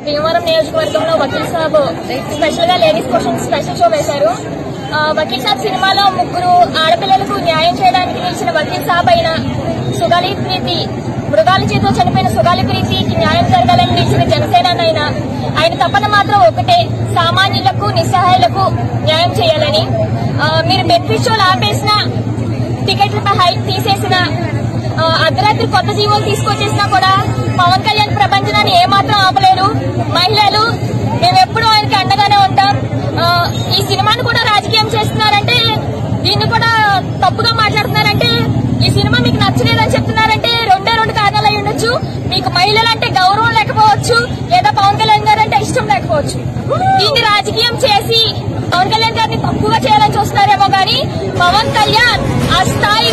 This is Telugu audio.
భీమవరం నియోజకవర్గంలో వకీల్ సాబ్ స్పెషల్ గా లేడీస్ క్వశ్చన్ స్పెషల్ షో వేశారు ఆ, వకీల్ సాబ్ సినిమాలో ముగ్గురు ఆడపిల్లలకు న్యాయం చేయడానికి నిలిచిన వకీల్ సాబ్ అయిన సుగాలి ప్రీతి మృగాల చేతిలో చనిపోయిన సుగాలి ప్రీతికి న్యాయం జరగాలని నిలిచిన జనసేన ఆయన తపన మాత్రం ఒకటే సామాన్యులకు నిస్సహాయులకు న్యాయం చేయాలని ఆ, మీరు బెనిఫిట్ షోలు ఆపేసిన టికెట్లపై హైక్ తీసేసిన ఆ, అర్ధరాత్రి కొత్త జీవోలు తీసుకొచ్చేసినా కూడా పవన్ కళ్యాణ్ ప్రపంచనాన్ని ఏమాత్రం ఆపలేరు మహిళలు మేము ఎప్పుడూ ఆయనకి అండగానే ఉంటాం ఆ, ఈ సినిమాను కూడా రాజకీయం చేస్తున్నారంటే దీన్ని కూడా తప్పుగా మాట్లాడుతున్నారంటే ఈ సినిమా మీకు నచ్చలేదని చెప్తున్నారంటే రెండే రెండు కారణాలు అయి ఉండొచ్చు మీకు మహిళలంటే గౌరవం లేకపోవచ్చు లేదా పవన్ కళ్యాణ్ గారు అంటే ఇష్టం లేకపోవచ్చు దీన్ని రాజకీయం చేసి పవన్ కళ్యాణ్ గారిని తప్పుగా చేయాలని చూస్తున్నారేమో గానీ పవన్ కళ్యాణ్ ఆ స్థాయి